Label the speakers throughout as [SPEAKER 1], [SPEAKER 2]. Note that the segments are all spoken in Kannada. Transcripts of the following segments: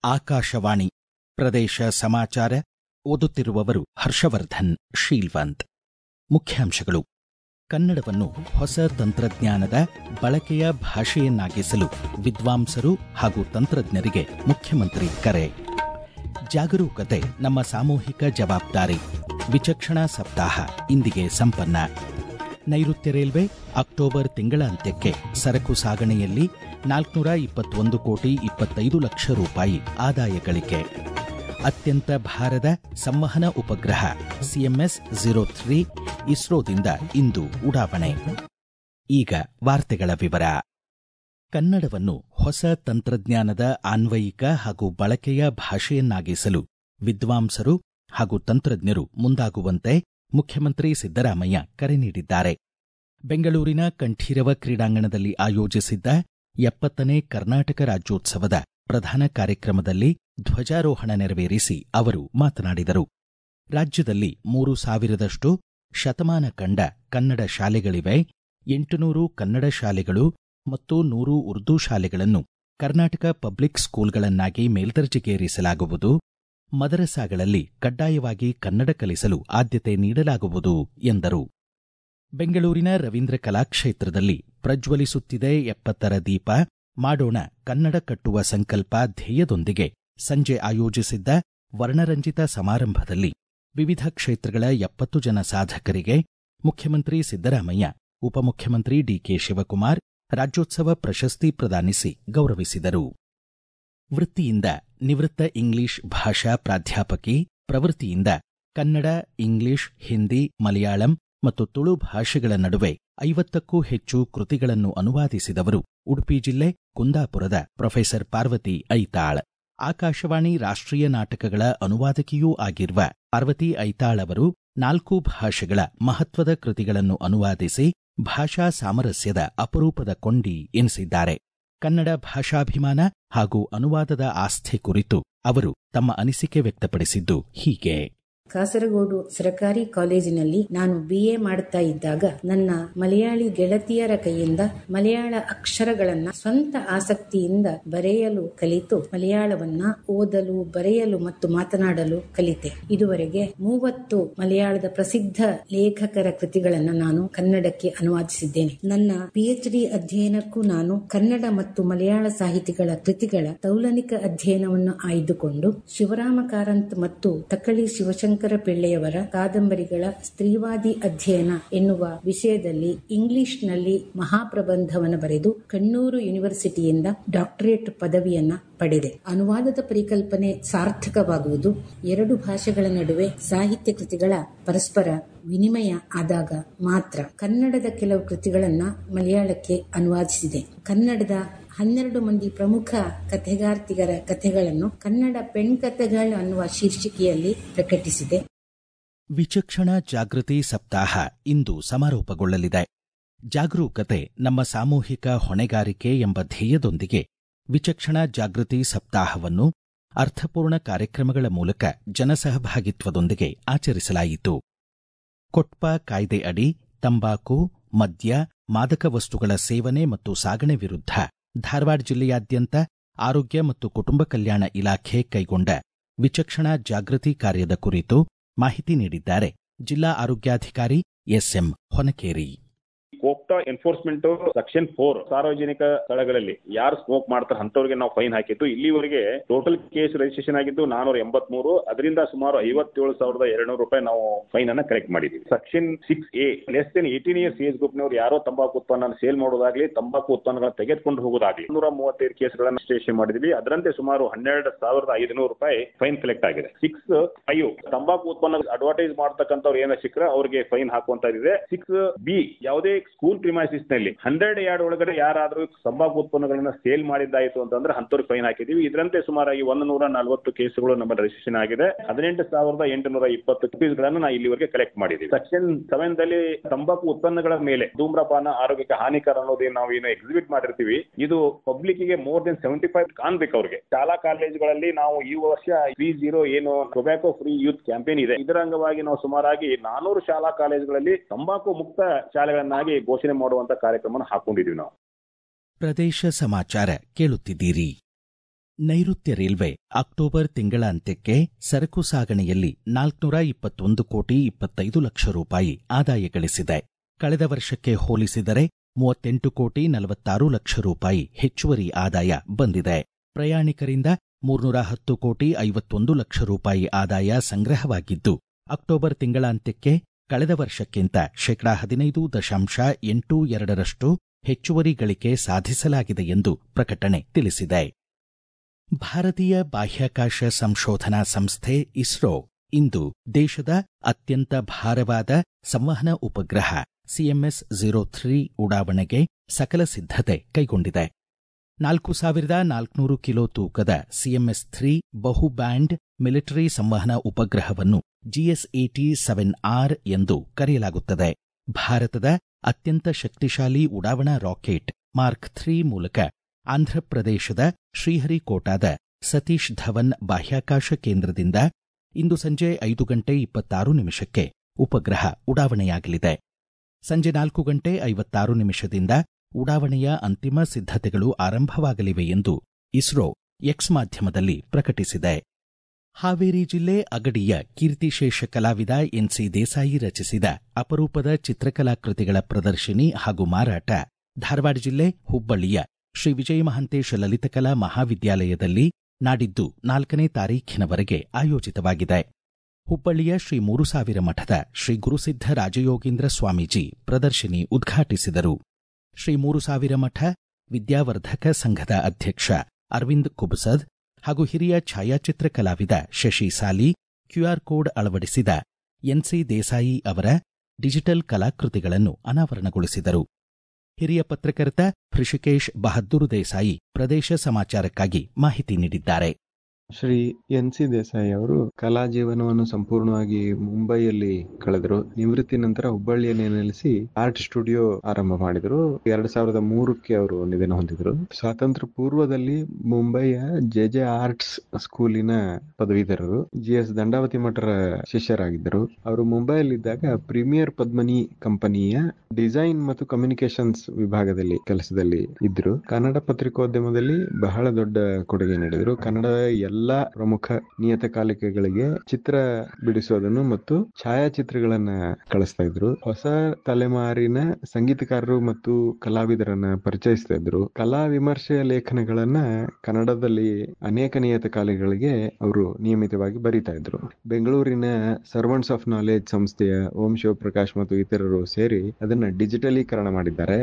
[SPEAKER 1] ಆಕಾಶವಾಣಿ ಪ್ರದೇಶ ಸಮಾಚಾರ ಓದುತ್ತಿರುವವರು ಹರ್ಷವರ್ಧನ್ ಶೀಲ್ವಂತ್ ಮುಖ್ಯಾಂಶಗಳು ಕನ್ನಡವನ್ನು ಹೊಸ ತಂತ್ರಜ್ಞಾನದ ಬಳಕೆಯ ಭಾಷೆಯನ್ನಾಗಿಸಲು ವಿದ್ವಾಂಸರು ಹಾಗೂ ತಂತ್ರಜ್ಞರಿಗೆ ಮುಖ್ಯಮಂತ್ರಿ ಕರೆ ಜಾಗರೂಕತೆ ನಮ್ಮ ಸಾಮೂಹಿಕ ಜವಾಬ್ದಾರಿ ವಿಚಕ್ಷಣಾ ಸಪ್ತಾಹ ಇಂದಿಗೆ ಸಂಪನ್ನ ನೈಋತ್ಯ ರೈಲ್ವೆ ಅಕ್ಟೋಬರ್ ತಿಂಗಳ ಅಂತ್ಯಕ್ಕೆ ಸರಕು ಸಾಗಣೆಯಲ್ಲಿ ನಾಲ್ಕುನೂರ ಇಪ್ಪತ್ತೊಂದು ಕೋಟಿ ಇಪ್ಪತ್ತೈದು ಲಕ್ಷ ರೂಪಾಯಿ ಆದಾಯ ಗಳಿಕೆ ಅತ್ಯಂತ ಭಾರದ ಸಂವಹನ ಉಪಗ್ರಹ ಸಿಎಂಎಸ್ ಝೀರೋ ಥ್ರೀ ಇಸ್ರೋದಿಂದ ಇಂದು ಉಡಾವಣೆ ಈಗ ವಾರ್ತೆಗಳ ವಿವರ ಕನ್ನಡವನ್ನು ಹೊಸ ತಂತ್ರಜ್ಞಾನದ ಆನ್ವಯಿಕ ಹಾಗೂ ಬಳಕೆಯ ಭಾಷೆಯನ್ನಾಗಿಸಲು ವಿದ್ವಾಂಸರು ಹಾಗೂ ತಂತ್ರಜ್ಞರು ಮುಂದಾಗುವಂತೆ ಮುಖ್ಯಮಂತ್ರಿ ಸಿದ್ದರಾಮಯ್ಯ ಕರೆ ನೀಡಿದ್ದಾರೆ ಬೆಂಗಳೂರಿನ ಕಂಠೀರವ ಕ್ರೀಡಾಂಗಣದಲ್ಲಿ ಆಯೋಜಿಸಿದ್ದ ಎಪ್ಪತ್ತನೇ ಕರ್ನಾಟಕ ರಾಜ್ಯೋತ್ಸವದ ಪ್ರಧಾನ ಕಾರ್ಯಕ್ರಮದಲ್ಲಿ ಧ್ವಜಾರೋಹಣ ನೆರವೇರಿಸಿ ಅವರು ಮಾತನಾಡಿದರು ರಾಜ್ಯದಲ್ಲಿ ಮೂರು ಸಾವಿರದಷ್ಟು ಶತಮಾನ ಕಂಡ ಕನ್ನಡ ಶಾಲೆಗಳಿವೆ ಎಂಟುನೂರು ಕನ್ನಡ ಶಾಲೆಗಳು ಮತ್ತು ನೂರು ಉರ್ದು ಶಾಲೆಗಳನ್ನು ಕರ್ನಾಟಕ ಪಬ್ಲಿಕ್ ಸ್ಕೂಲ್ಗಳನ್ನಾಗಿ ಮೇಲ್ದರ್ಜೆಗೇರಿಸಲಾಗುವುದು ಮದರಸಾಗಳಲ್ಲಿ ಕಡ್ಡಾಯವಾಗಿ ಕನ್ನಡ ಕಲಿಸಲು ಆದ್ಯತೆ ನೀಡಲಾಗುವುದು ಎಂದರು ಬೆಂಗಳೂರಿನ ರವೀಂದ್ರ ಕಲಾಕ್ಷೇತ್ರದಲ್ಲಿ ಪ್ರಜ್ವಲಿಸುತ್ತಿದೆ ಎಪ್ಪತ್ತರ ದೀಪ ಮಾಡೋಣ ಕನ್ನಡ ಕಟ್ಟುವ ಸಂಕಲ್ಪ ಧ್ಯೇಯದೊಂದಿಗೆ ಸಂಜೆ ಆಯೋಜಿಸಿದ್ದ ವರ್ಣರಂಜಿತ ಸಮಾರಂಭದಲ್ಲಿ ವಿವಿಧ ಕ್ಷೇತ್ರಗಳ ಎಪ್ಪತ್ತು ಜನ ಸಾಧಕರಿಗೆ ಮುಖ್ಯಮಂತ್ರಿ ಸಿದ್ದರಾಮಯ್ಯ ಉಪಮುಖ್ಯಮಂತ್ರಿ ಡಿಕೆ ಶಿವಕುಮಾರ್ ರಾಜ್ಯೋತ್ಸವ ಪ್ರಶಸ್ತಿ ಪ್ರದಾನಿಸಿ ಗೌರವಿಸಿದರು ವೃತ್ತಿಯಿಂದ ನಿವೃತ್ತ ಇಂಗ್ಲಿಷ್ ಭಾಷಾ ಪ್ರಾಧ್ಯಾಪಕಿ ಪ್ರವೃತ್ತಿಯಿಂದ ಕನ್ನಡ ಇಂಗ್ಲಿಷ್ ಹಿಂದಿ ಮಲಯಾಳಂ ಮತ್ತು ತುಳು ಭಾಷೆಗಳ ನಡುವೆ ಐವತ್ತಕ್ಕೂ ಹೆಚ್ಚು ಕೃತಿಗಳನ್ನು ಅನುವಾದಿಸಿದವರು ಉಡುಪಿ ಜಿಲ್ಲೆ ಕುಂದಾಪುರದ ಪ್ರೊಫೆಸರ್ ಪಾರ್ವತಿ ಐತಾಳ್ ಆಕಾಶವಾಣಿ ರಾಷ್ಟ್ರೀಯ ನಾಟಕಗಳ ಅನುವಾದಕಿಯೂ ಆಗಿರುವ ಪಾರ್ವತಿ ಐತಾಳ್ ಅವರು ನಾಲ್ಕು ಭಾಷೆಗಳ ಮಹತ್ವದ ಕೃತಿಗಳನ್ನು ಅನುವಾದಿಸಿ ಭಾಷಾ ಸಾಮರಸ್ಯದ ಅಪರೂಪದ ಕೊಂಡಿ ಎನಿಸಿದ್ದಾರೆ ಕನ್ನಡ ಭಾಷಾಭಿಮಾನ ಹಾಗೂ ಅನುವಾದದ ಆಸ್ಥೆ ಕುರಿತು ಅವರು ತಮ್ಮ ಅನಿಸಿಕೆ ವ್ಯಕ್ತಪಡಿಸಿದ್ದು ಹೀಗೆ
[SPEAKER 2] ಕಾಸರಗೋಡು ಸರಕಾರಿ ಕಾಲೇಜಿನಲ್ಲಿ ನಾನು ಬಿಎ ಮಾಡುತ್ತಾ ಇದ್ದಾಗ ನನ್ನ ಮಲಯಾಳಿ ಗೆಳತಿಯರ ಕೈಯಿಂದ ಮಲಯಾಳ ಅಕ್ಷರಗಳನ್ನ ಸ್ವಂತ ಆಸಕ್ತಿಯಿಂದ ಬರೆಯಲು ಕಲಿತು ಮಲಯಾಳವನ್ನ ಓದಲು ಬರೆಯಲು ಮತ್ತು ಮಾತನಾಡಲು ಕಲಿತೆ ಇದುವರೆಗೆ ಮೂವತ್ತು ಮಲಯಾಳದ ಪ್ರಸಿದ್ಧ ಲೇಖಕರ ಕೃತಿಗಳನ್ನು ನಾನು ಕನ್ನಡಕ್ಕೆ ಅನುವಾದಿಸಿದ್ದೇನೆ ನನ್ನ ಪಿಎಚ್ ಡಿ ಅಧ್ಯಯನಕ್ಕೂ ನಾನು ಕನ್ನಡ ಮತ್ತು ಮಲಯಾಳ ಸಾಹಿತಿಗಳ ಕೃತಿಗಳ ತೌಲನಿಕ ಅಧ್ಯಯನವನ್ನು ಆಯ್ದುಕೊಂಡು ಶಿವರಾಮ ಕಾರಂತ್ ಮತ್ತು ತಕ್ಕಳಿ ಶಿವಶಂಕರ ಪಿಳ್ಳೆಯವರ ಕಾದಂಬರಿಗಳ ಸ್ತ್ರೀವಾದಿ ಅಧ್ಯಯನ ಎನ್ನುವ ವಿಷಯದಲ್ಲಿ ಇಂಗ್ಲಿಷ್ನಲ್ಲಿ ಮಹಾಪ್ರಬಂಧವನ್ನು ಬರೆದು ಕಣ್ಣೂರು ಯೂನಿವರ್ಸಿಟಿಯಿಂದ ಡಾಕ್ಟರೇಟ್ ಪದವಿಯನ್ನ ಪಡೆದೆ ಅನುವಾದದ ಪರಿಕಲ್ಪನೆ ಸಾರ್ಥಕವಾಗುವುದು ಎರಡು ಭಾಷೆಗಳ ನಡುವೆ ಸಾಹಿತ್ಯ ಕೃತಿಗಳ ಪರಸ್ಪರ ವಿನಿಮಯ ಆದಾಗ ಮಾತ್ರ ಕನ್ನಡದ ಕೆಲವು ಕೃತಿಗಳನ್ನ ಮಲಯಾಳಕ್ಕೆ ಅನುವಾದಿಸಿದೆ ಕನ್ನಡದ ಹನ್ನೆರಡು ಮಂದಿ ಪ್ರಮುಖ ಕಥೆಗಾರ್ತಿಗರ ಕಥೆಗಳನ್ನು ಕನ್ನಡ ಪೆಣ್ಕಥೆಗಳು ಅನ್ನುವ ಶೀರ್ಷಿಕೆಯಲ್ಲಿ ಪ್ರಕಟಿಸಿದೆ
[SPEAKER 1] ವಿಚಕ್ಷಣಾ ಜಾಗೃತಿ ಸಪ್ತಾಹ ಇಂದು ಸಮಾರೋಪಗೊಳ್ಳಲಿದೆ ಜಾಗರೂಕತೆ ನಮ್ಮ ಸಾಮೂಹಿಕ ಹೊಣೆಗಾರಿಕೆ ಎಂಬ ಧ್ಯೇಯದೊಂದಿಗೆ ವಿಚಕ್ಷಣಾ ಜಾಗೃತಿ ಸಪ್ತಾಹವನ್ನು ಅರ್ಥಪೂರ್ಣ ಕಾರ್ಯಕ್ರಮಗಳ ಮೂಲಕ ಜನಸಹಭಾಗಿತ್ವದೊಂದಿಗೆ ಆಚರಿಸಲಾಯಿತು ಕೊಟ್ಪ ಕಾಯ್ದೆ ಅಡಿ ತಂಬಾಕು ಮದ್ಯ ಮಾದಕ ವಸ್ತುಗಳ ಸೇವನೆ ಮತ್ತು ಸಾಗಣೆ ವಿರುದ್ಧ ಧಾರವಾಡ ಜಿಲ್ಲೆಯಾದ್ಯಂತ ಆರೋಗ್ಯ ಮತ್ತು ಕುಟುಂಬ ಕಲ್ಯಾಣ ಇಲಾಖೆ ಕೈಗೊಂಡ ವಿಚಕ್ಷಣಾ ಜಾಗೃತಿ ಕಾರ್ಯದ ಕುರಿತು ಮಾಹಿತಿ ನೀಡಿದ್ದಾರೆ ಜಿಲ್ಲಾ ಆರೋಗ್ಯಾಧಿಕಾರಿ ಎಸ್ಎಂ ಹೊನಕೇರಿ
[SPEAKER 3] ಕೋಪ್ಟಾ ಎನ್ಫೋರ್ಸ್ಮೆಂಟ್ ಸೆಕ್ಷನ್ ಫೋರ್ ಸಾರ್ವಜನಿಕ ಸ್ಥಳಗಳಲ್ಲಿ ಯಾರು ಸ್ಮೋಕ್ ಮಾಡ್ತಾರೆ ಅಂತವ್ರಿಗೆ ನಾವು ಫೈನ್ ಹಾಕಿದ್ದು ಇಲ್ಲಿವರೆಗೆ ಟೋಟಲ್ ಕೇಸ್ ರಿಜಿಸ್ಟ್ರೇಷನ್ ಆಗಿದ್ದು ನಾನೂರ ಎಂಬತ್ಮೂರು ಅದರಿಂದ ಸುಮಾರು ಐವತ್ತೇಳು ಸಾವಿರದ ಎರಡ್ನೂರು ರೂಪಾಯಿ ನಾವು ಫೈನ್ ಅನ್ನ ಕಲೆಕ್ಟ್ ಮಾಡಿದ್ದೀವಿ section six A less than eighteen years age ಗ್ರೂಪ್ನವರು ಯಾರೋ ತಂಬಾಕು ಉತ್ಪನ್ನ ಸೇಲ್ ಮಾಡೋದಾಗ್ಲಿ ತಂಬಾಕು ಉತ್ಪನ್ನಗಳನ್ನು ತೆಗೆದುಕೊಂಡು ಹೋಗೋದಾಗ್ಲಿ ನೂರ ಮೂವತ್ತೈದು ಕೇಸ್ಗಳನ್ನು ರಿಜಿಸ್ಟ್ರೇಷನ್ ಮಾಡಿದ್ವಿ ಅದರಂತೆ ಸುಮಾರು ಹನ್ನೆರಡು ಸಾವಿರದ ಐದುನೂರು ರೂಪಾಯಿ ಫೈನ್ ಕಲೆಕ್ಟ್ ಆಗಿದೆ ಸಿಕ್ಸ್ ಫೈವ್ ತಂಬಾಕು ಉತ್ಪನ್ನ ಅಡ್ವರ್ಟೈಸ್ ಮಾಡ್ತಕ್ಕಂಥವ್ರು ಏನ ಸಿಕ್ಕರೆ ಅವರಿಗೆ ಫೈನ್ ಹಾಕುವಂತದಿದೆ ಸಿಕ್ಸ್ ಬಿ ಯಾವುದೇ ಸ್ಕೂಲ್ ಪ್ರಿಮೈಸಿಸ್ ನಲ್ಲಿ ಹಂಡ್ರೆಡ್ ಯಾರ್ಡ್ ಒಳಗಡೆ ಯಾರಾದ್ರೂ ತಂಬಾಕು ಉತ್ಪನ್ನಗಳನ್ನ ಸೇಲ್ ಮಾಡಿದ್ದಾಯಿತು ಅಂತಂದ್ರೆ ಅಂತವ್ರಿಗೆ ಫೈನ್ ಹಾಕಿದೀವಿ ಇದರಂತೆ ಸುಮಾರಾಗಿ ಒಂದು ನೂರ ನಲವತ್ತು ಕೇಸುಗಳು ನಮ್ಮ ರಿಜಿಸ್ಟ್ರೇಷನ್ ಆಗಿದೆ ಹದಿನೆಂಟು ಸಾವಿರದ ಎಂಟುನೂರ ಇಪ್ಪತ್ತು ಕೇಸ್ಗಳನ್ನು ನಾವು ಇಲ್ಲಿವರೆಗೆ ಕಲೆಕ್ಟ್ ಮಾಡಿದ್ದೀವಿ ಸೆಕ್ಷನ್ ಸೆವೆನ್ ದಲ್ಲಿ ತಂಬಾಕು ಉತ್ಪನ್ನಗಳ ಮೇಲೆ ಧೂಮ್ರಪಾನ ಆರೋಗ್ಯಕ್ಕೆ ಹಾನಿಕರ ಅನ್ನೋದೇನು ನಾವು ಏನು ಎಕ್ಸಿಬಿಟ್ ಮಾಡಿರ್ತೀವಿ ಇದು ಪಬ್ಲಿಕ್ ಗೆ ಮೋರ್ ದೆನ್ ಸೆವೆಂಟಿ ಫೈವ್ ಕಾಣ್ಬೇಕು ಅವ್ರಿಗೆ ಶಾಲಾ ಕಾಲೇಜುಗಳಲ್ಲಿ ನಾವು ಈ ವರ್ಷ ತ್ರೀ ಜೀರೋ ಏನು ಟೊಬ್ಯಾಕೋ ಫ್ರೀ ಯೂತ್ ಕ್ಯಾಂಪೇನ್ ಇದೆ ಇದರ ಅಂಗವಾಗಿ ನಾವು ಸುಮಾರಾಗಿ ನಾನೂರು ಶಾಲಾ ಕಾಲೇಜುಗಳಲ್ಲಿ ತಂಬಾಕು ಮುಕ್ತ ಶಾಲೆಗಳನ್ನಾಗಿ ಘೋಷಣೆ ಮಾಡುವಂತ ಕಾರ್ಯಕ್ರಮ ಹಾಕೊಂಡಿದೀವಿ ನಾವು
[SPEAKER 1] ಪ್ರದೇಶ ಸಮಾಚಾರ ಕೇಳುತ್ತಿದ್ದೀರಿ ನೈಋತ್ಯ ರೈಲ್ವೆ ಅಕ್ಟೋಬರ್ ತಿಂಗಳ ಅಂತ್ಯಕ್ಕೆ ಸರಕು ಸಾಗಣೆಯಲ್ಲಿ ನಾಲ್ಕುನೂರ ಇಪ್ಪತ್ತೊಂದು ಕೋಟಿ ಇಪ್ಪತ್ತೈದು ಲಕ್ಷ ರೂಪಾಯಿ ಆದಾಯ ಗಳಿಸಿದೆ ಕಳೆದ ವರ್ಷಕ್ಕೆ ಹೋಲಿಸಿದರೆ ಮೂವತ್ತೆಂಟು ಕೋಟಿ ನಲವತ್ತಾರು ಲಕ್ಷ ರೂಪಾಯಿ ಹೆಚ್ಚುವರಿ ಆದಾಯ ಬಂದಿದೆ ಪ್ರಯಾಣಿಕರಿಂದ ಮೂರ್ನೂರ ಹತ್ತು ಕೋಟಿ ಐವತ್ತೊಂದು ಲಕ್ಷ ರೂಪಾಯಿ ಆದಾಯ ಸಂಗ್ರಹವಾಗಿದ್ದು ಅಕ್ಟೋಬರ್ ತಿಂಗಳ ಅಂತ್ಯಕ್ಕೆ ಕಳೆದ ವರ್ಷಕ್ಕಿಂತ ಶೇಕಡಾ ಹದಿನೈದು ದಶಾಂಶ ಎಂಟು ಎರಡರಷ್ಟು ಹೆಚ್ಚುವರಿ ಗಳಿಕೆ ಸಾಧಿಸಲಾಗಿದೆ ಎಂದು ಪ್ರಕಟಣೆ ತಿಳಿಸಿದೆ ಭಾರತೀಯ ಬಾಹ್ಯಾಕಾಶ ಸಂಶೋಧನಾ ಸಂಸ್ಥೆ ಇಸ್ರೋ ಇಂದು ದೇಶದ ಅತ್ಯಂತ ಭಾರವಾದ ಸಂವಹನ ಉಪಗ್ರಹ ಸಿಎಂಎಸ್ ಝೀರೋ ಥ್ರೀ ಉಡಾವಣೆಗೆ ಸಕಲ ಸಿದ್ಧತೆ ಕೈಗೊಂಡಿದೆ ನಾಲ್ಕು ಸಾವಿರದ ನಾಲ್ಕುನೂರು ಕಿಲೋ ತೂಕದ ಸಿಎಂಎಸ್ ಥ್ರೀ ಬಹುಬ್ಯಾಂಡ್ ಮಿಲಿಟರಿ ಸಂವಹನ ಉಪಗ್ರಹವನ್ನು ಜಿಎಸ್ಎಟಿ ಸೆವೆನ್ ಆರ್ ಎಂದು ಕರೆಯಲಾಗುತ್ತದೆ ಭಾರತದ ಅತ್ಯಂತ ಶಕ್ತಿಶಾಲಿ ಉಡಾವಣಾ ರಾಕೆಟ್ ಮಾರ್ಕ್ ಥ್ರೀ ಮೂಲಕ ಆಂಧ್ರಪ್ರದೇಶದ ಶ್ರೀಹರಿಕೋಟಾದ ಸತೀಶ್ ಧವನ್ ಬಾಹ್ಯಾಕಾಶ ಕೇಂದ್ರದಿಂದ ಇಂದು ಸಂಜೆ ಐದು ಗಂಟೆ ಇಪ್ಪತ್ತಾರು ನಿಮಿಷಕ್ಕೆ ಉಪಗ್ರಹ ಉಡಾವಣೆಯಾಗಲಿದೆ ಸಂಜೆ ನಾಲ್ಕು ಗಂಟೆ ಐವತ್ತಾರು ನಿಮಿಷದಿಂದ ಉಡಾವಣೆಯ ಅಂತಿಮ ಸಿದ್ಧತೆಗಳು ಆರಂಭವಾಗಲಿವೆ ಎಂದು ಇಸ್ರೋ ಎಕ್ಸ್ ಮಾಧ್ಯಮದಲ್ಲಿ ಪ್ರಕಟಿಸಿದೆ ಹಾವೇರಿ ಜಿಲ್ಲೆ ಅಗಡಿಯ ಕೀರ್ತಿಶೇಷ ಕಲಾವಿದ ಎನ್ಸಿ ದೇಸಾಯಿ ರಚಿಸಿದ ಅಪರೂಪದ ಚಿತ್ರಕಲಾಕೃತಿಗಳ ಪ್ರದರ್ಶಿನಿ ಹಾಗೂ ಮಾರಾಟ ಧಾರವಾಡ ಜಿಲ್ಲೆ ಹುಬ್ಬಳ್ಳಿಯ ಶ್ರೀ ವಿಜಯ ಮಹಾಂತೇಶ ಲಲಿತಕಲಾ ಮಹಾವಿದ್ಯಾಲಯದಲ್ಲಿ ನಾಡಿದ್ದು ನಾಲ್ಕನೇ ತಾರೀಖಿನವರೆಗೆ ಆಯೋಜಿತವಾಗಿದೆ ಹುಬ್ಬಳ್ಳಿಯ ಶ್ರೀ ಮೂರು ಸಾವಿರ ಮಠದ ಶ್ರೀ ಗುರುಸಿದ್ಧ ರಾಜಯೋಗೀಂದ್ರ ಸ್ವಾಮೀಜಿ ಪ್ರದರ್ಶಿನಿ ಉದ್ಘಾಟಿಸಿದರು ಶ್ರೀ ಮೂರು ಸಾವಿರ ಮಠ ವಿದ್ಯಾವರ್ಧಕ ಸಂಘದ ಅಧ್ಯಕ್ಷ ಅರವಿಂದ್ ಕುಬಸದ್ ಹಾಗೂ ಹಿರಿಯ ಛಾಯಾಚಿತ್ರ ಕಲಾವಿದ ಶಶಿ ಸಾಲಿ ಕ್ಯೂಆರ್ ಕೋಡ್ ಅಳವಡಿಸಿದ ಎನ್ಸಿ ದೇಸಾಯಿ ಅವರ ಡಿಜಿಟಲ್ ಕಲಾಕೃತಿಗಳನ್ನು ಅನಾವರಣಗೊಳಿಸಿದರು ಹಿರಿಯ ಪತ್ರಕರ್ತ ಹೃಷಿಕೇಶ್ ಬಹದ್ದೂರು ದೇಸಾಯಿ ಪ್ರದೇಶ ಸಮಾಚಾರಕ್ಕಾಗಿ ಮಾಹಿತಿ ನೀಡಿದ್ದಾರೆ
[SPEAKER 4] ಶ್ರೀ ಎನ್ ಸಿ ದೇಸಾಯಿ ಅವರು ಕಲಾ ಜೀವನವನ್ನು ಸಂಪೂರ್ಣವಾಗಿ ಮುಂಬೈಯಲ್ಲಿ ಕಳೆದರು ನಿವೃತ್ತಿ ನಂತರ ಹುಬ್ಬಳ್ಳಿಯನ್ನೇ ನೆಲೆಸಿ ಆರ್ಟ್ ಸ್ಟುಡಿಯೋ ಆರಂಭ ಮಾಡಿದರು ಎರಡ್ ಸಾವಿರದ ಮೂರಕ್ಕೆ ಅವರು ನಿಧನ ಹೊಂದಿದರು ಸ್ವಾತಂತ್ರ್ಯ ಪೂರ್ವದಲ್ಲಿ ಮುಂಬೈಯ ಜೆ ಜೆ ಆರ್ಟ್ಸ್ ಸ್ಕೂಲಿನ ಪದವೀಧರರು ಜಿ ಎಸ್ ದಂಡಾವತಿ ಮಠರ ಶಿಷ್ಯರಾಗಿದ್ದರು ಅವರು ಮುಂಬೈಯಲ್ಲಿದ್ದಾಗ ಪ್ರೀಮಿಯರ್ ಪದ್ಮನಿ ಕಂಪನಿಯ ಡಿಸೈನ್ ಮತ್ತು ಕಮ್ಯುನಿಕೇಶನ್ಸ್ ವಿಭಾಗದಲ್ಲಿ ಕೆಲಸದಲ್ಲಿ ಇದ್ರು ಕನ್ನಡ ಪತ್ರಿಕೋದ್ಯಮದಲ್ಲಿ ಬಹಳ ದೊಡ್ಡ ಕೊಡುಗೆ ನೀಡಿದರು ಕನ್ನಡದ ಎಲ್ಲಾ ಪ್ರಮುಖ ನಿಯತಕಾಲಿಕೆಗಳಿಗೆ ಚಿತ್ರ ಬಿಡಿಸೋದನ್ನು ಮತ್ತು ಛಾಯಾಚಿತ್ರಗಳನ್ನ ಕಳಿಸ್ತಾ ಇದ್ರು ಹೊಸ ತಲೆಮಾರಿನ ಸಂಗೀತಕಾರರು ಮತ್ತು ಕಲಾವಿದರನ್ನ ಪರಿಚಯಿಸ್ತಾ ಇದ್ರು ಕಲಾ ವಿಮರ್ಶೆಯ ಲೇಖನಗಳನ್ನ ಕನ್ನಡದಲ್ಲಿ ಅನೇಕ ನಿಯತಕಾಲಿಗಳಿಗೆ ಅವರು ನಿಯಮಿತವಾಗಿ ಬರೀತಾ ಇದ್ರು ಬೆಂಗಳೂರಿನ ಸರ್ವೆಂಟ್ಸ್ ಆಫ್ ನಾಲೆಜ್ ಸಂಸ್ಥೆಯ ಓಂ ಶಿವಪ್ರಕಾಶ್ ಮತ್ತು ಇತರರು ಸೇರಿ ಅದನ್ನ ಡಿಜಿಟಲೀಕರಣ ಮಾಡಿದ್ದಾರೆ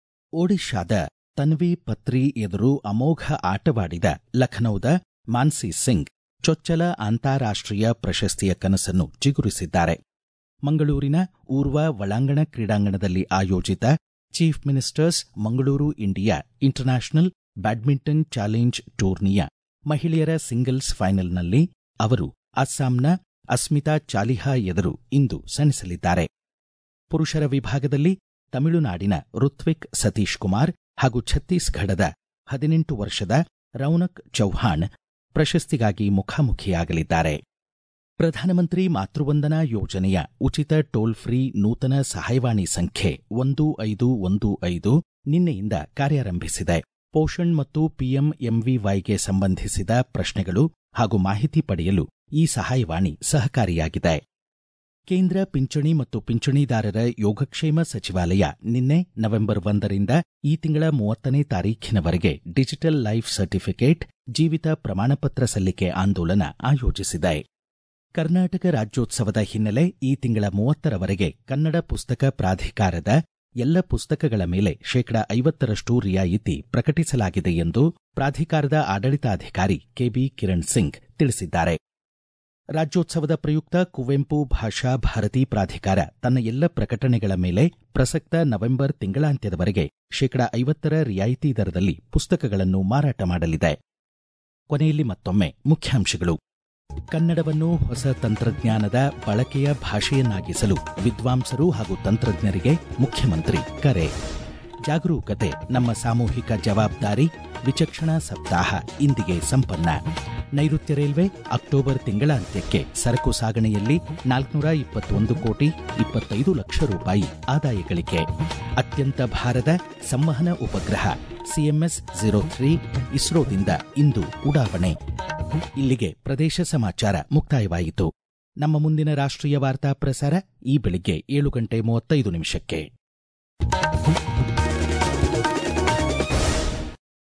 [SPEAKER 1] ಒಡಿಶಾದ ತನ್ವಿ ಪತ್ರಿ ಎದುರು ಅಮೋಘ ಆಟವಾಡಿದ ಲಖನೌದ ಮಾನ್ಸಿ ಸಿಂಗ್ ಚೊಚ್ಚಲ ಅಂತಾರಾಷ್ಟ್ರೀಯ ಪ್ರಶಸ್ತಿಯ ಕನಸನ್ನು ಚಿಗುರಿಸಿದ್ದಾರೆ ಮಂಗಳೂರಿನ ಊರ್ವ ಒಳಾಂಗಣ ಕ್ರೀಡಾಂಗಣದಲ್ಲಿ ಆಯೋಜಿತ chief ministers Mangaluru India international badminton challenge ಟೂರ್ನಿಯ ಮಹಿಳೆಯರ ಸಿಂಗಲ್ಸ್ ಫೈನಲ್ನಲ್ಲಿ ಅವರು ಅಸ್ಸಾಂನ ಅಸ್ಮಿತಾ ಚಾಲಿಹಾ ಎದುರು ಇಂದು ಸೆಣಸಲಿದ್ದಾರೆ ಪುರುಷರ ವಿಭಾಗದಲ್ಲಿ ತಮಿಳುನಾಡಿನ ಋತ್ವಿಕ್ ಸತೀಶ್ ಕುಮಾರ್ ಹಾಗೂ ಛತ್ತೀಸ್ಗಢದ ಹದಿನೆಂಟು ವರ್ಷದ ರೌನಕ್ ಚೌಹಾಣ್ ಪ್ರಶಸ್ತಿಗಾಗಿ ಮುಖಾಮುಖಿಯಾಗಲಿದ್ದಾರೆ ಪ್ರಧಾನಮಂತ್ರಿ ಮಾತೃವಂದನಾ ಯೋಜನೆಯ ಉಚಿತ ಟೋಲ್ ಫ್ರೀ ನೂತನ ಸಹಾಯವಾಣಿ ಸಂಖ್ಯೆ ಒಂದು ಐದು ಒಂದು ಐದು ನಿನ್ನೆಯಿಂದ ಕಾರ್ಯಾರಂಭಿಸಿದೆ ಪೋಷಣ್ ಮತ್ತು ಪಿಎಂಎಂವಿವೈಗೆ ಸಂಬಂಧಿಸಿದ ಪ್ರಶ್ನೆಗಳು ಹಾಗೂ ಮಾಹಿತಿ ಪಡೆಯಲು ಈ ಸಹಾಯವಾಣಿ ಸಹಕಾರಿಯಾಗಿದೆ ಕೇಂದ್ರ ಪಿಂಚಣಿ ಮತ್ತು ಪಿಂಚಣಿದಾರರ ಯೋಗಕ್ಷೇಮ ಸಚಿವಾಲಯ ನಿನ್ನೆ ನವೆಂಬರ್ ಒಂದರಿಂದ ಈ ತಿಂಗಳ ಮೂವತ್ತನೇ ತಾರೀಖಿನವರೆಗೆ ಡಿಜಿಟಲ್ ಲೈಫ್ ಸರ್ಟಿಫಿಕೇಟ್ ಜೀವಿತ ಪ್ರಮಾಣಪತ್ರ ಸಲ್ಲಿಕೆ ಆಂದೋಲನ ಆಯೋಜಿಸಿದೆ ಕರ್ನಾಟಕ ರಾಜ್ಯೋತ್ಸವದ ಹಿನ್ನೆಲೆ ಈ ತಿಂಗಳ ಮೂವತ್ತರವರೆಗೆ ಕನ್ನಡ ಪುಸ್ತಕ ಪ್ರಾಧಿಕಾರದ ಎಲ್ಲ ಪುಸ್ತಕಗಳ ಮೇಲೆ ಶೇಕಡಾ ಐವತ್ತರಷ್ಟು ರಿಯಾಯಿತಿ ಪ್ರಕಟಿಸಲಾಗಿದೆ ಎಂದು ಪ್ರಾಧಿಕಾರದ ಆಡಳಿತಾಧಿಕಾರಿ ಕೆಬಿ ಕಿರಣ್ ಸಿಂಗ್ ತಿಳಿಸಿದ್ದಾರೆ ರಾಜ್ಯೋತ್ಸವದ ಪ್ರಯುಕ್ತ ಕುವೆಂಪು ಭಾಷಾ ಭಾರತಿ ಪ್ರಾಧಿಕಾರ ತನ್ನ ಎಲ್ಲ ಪ್ರಕಟಣೆಗಳ ಮೇಲೆ ಪ್ರಸಕ್ತ ನವೆಂಬರ್ ತಿಂಗಳಾಂತ್ಯದವರೆಗೆ ಶೇಕಡಾ ಐವತ್ತರ ರಿಯಾಯಿತಿ ದರದಲ್ಲಿ ಪುಸ್ತಕಗಳನ್ನು ಮಾರಾಟ ಮಾಡಲಿದೆ ಕೊನೆಯಲ್ಲಿ ಮತ್ತೊಮ್ಮೆ ಮುಖ್ಯಾಂಶಗಳು ಕನ್ನಡವನ್ನು ಹೊಸ ತಂತ್ರಜ್ಞಾನದ ಬಳಕೆಯ ಭಾಷೆಯನ್ನಾಗಿಸಲು ವಿದ್ವಾಂಸರು ಹಾಗೂ ತಂತ್ರಜ್ಞರಿಗೆ ಮುಖ್ಯಮಂತ್ರಿ ಕರೆ ಜಾಗರೂಕತೆ ನಮ್ಮ ಸಾಮೂಹಿಕ ಜವಾಬ್ದಾರಿ ವಿಚಕ್ಷಣಾ ಸಪ್ತಾಹ ಇಂದಿಗೆ ಸಂಪನ್ನ ನೈಋತ್ಯ ರೈಲ್ವೆ ಅಕ್ಟೋಬರ್ ತಿಂಗಳಾಂತ್ಯಕ್ಕೆ ಸರಕು ಸಾಗಣೆಯಲ್ಲಿ ನಾಲ್ಕುನೂರ ಇಪ್ಪತ್ತೊಂದು ಕೋಟಿ ಇಪ್ಪತ್ತೈದು ಲಕ್ಷ ರೂಪಾಯಿ ಆದಾಯ ಗಳಿಕೆ ಅತ್ಯಂತ ಭಾರದ ಸಂವಹನ ಉಪಗ್ರಹ ಸಿಎಂಎಸ್ ಜೀರೋ ತ್ರೀ ಇಸ್ರೋದಿಂದ ಇಂದು ಉಡಾವಣೆ ಇಲ್ಲಿಗೆ ಪ್ರದೇಶ ಸಮಾಚಾರ ಮುಕ್ತಾಯವಾಯಿತು ನಮ್ಮ ಮುಂದಿನ ರಾಷ್ಟ್ರೀಯ ವಾರ್ತಾ ಪ್ರಸಾರ ಈ ಬೆಳಿಗ್ಗೆ ಏಳು ಗಂಟೆ ಮೂವತ್ತೈದು ನಿಮಿಷಕ್ಕೆ